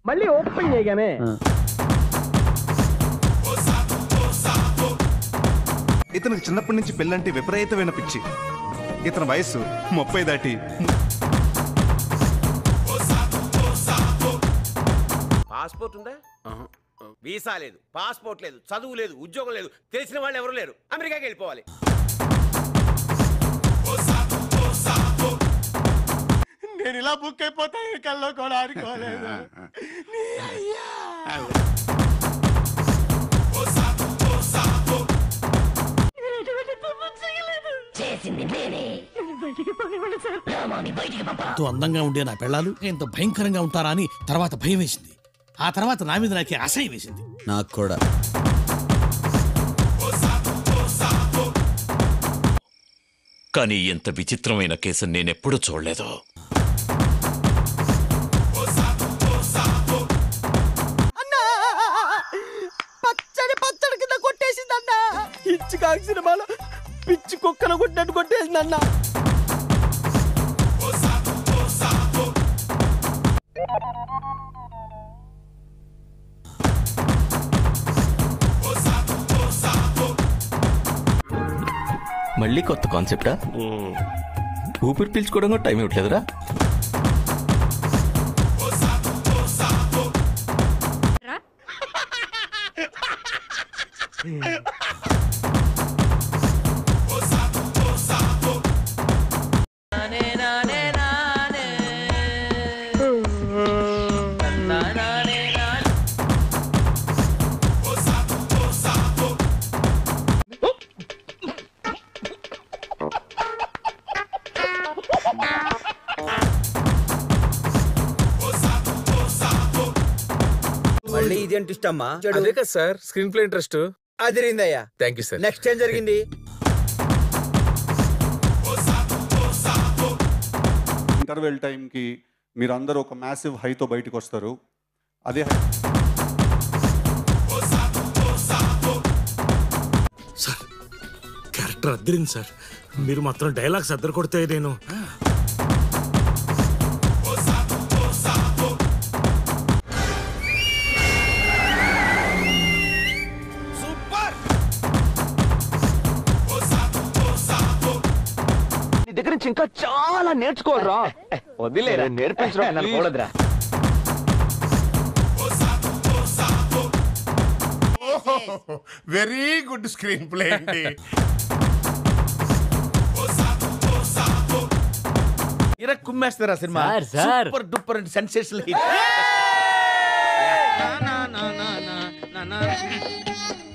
మళ్ళీ ఓపెన్ చేయగానే ఇతనికి చిన్నప్పటి నుంచి పెళ్ళంటే విపరీతమైన పిచ్చి ఇతని వయసు ముప్పై దాటి పాస్పోర్ట్ ఉందా వీసా లేదు పాస్పోర్ట్ లేదు చదువు లేదు ఉద్యోగం లేదు తెలిసిన వాళ్ళు ఎవరు లేరు అమెరికాకి వెళ్ళిపోవాలి నేను ఇలా బుక్ అయిపోతా కల్లో కూడా ఆడుకోలేదు ఎంతో అందంగా ఉండే నా పెళ్ళాలు ఇంత భయంకరంగా ఉంటారా అని తర్వాత భయం వేసింది ఆ తర్వాత నా మీద నాకే అసహ్యం వేసింది నాకు కూడా కానీ ఇంత విచిత్రమైన కేసు నేనెప్పుడు చూడలేదు పచ్చడి పచ్చడి కింద కొట్టేసిందన్నా ఇచ్చి కాకి సినిమాలో పిచ్చి కుక్కను కొట్టినట్టు కొట్టేసిందన్నా మళ్ళీ కొత్త కాన్సెప్టా ఊపిరి పీల్చుకోవడం కూడా టైం ఇవ్వట్లేదురా మళ్ళీ ఇదేంటి ఇష్టమ్మా అదే కదా సార్ స్క్రీన్ ప్లే ఇంట్రెస్ట్ అదిరిందయ్యా థ్యాంక్ యూ సార్ నెక్స్ట్ ఏం జరిగింది ఇంటర్వెల్ టైంకి మీరందరూ ఒక మ్యాసివ్ హైతో బయటకు వస్తారు అదే హై సార్ క్యారెక్టర్ అద్దరింది సార్ మీరు మాత్రం డైలాగ్స్ అద్దరు కొడితే నేను నీ దగ్గర నుంచి ఇంకా చాలా నేర్చుకోవాలరా వదిలేరా నేర్పించరా కూడదురా వెరీ గుడ్ స్క్రీన్ ప్లే అండి ఇరా కుమ్మేస్తారా cinema super duper and sensational hit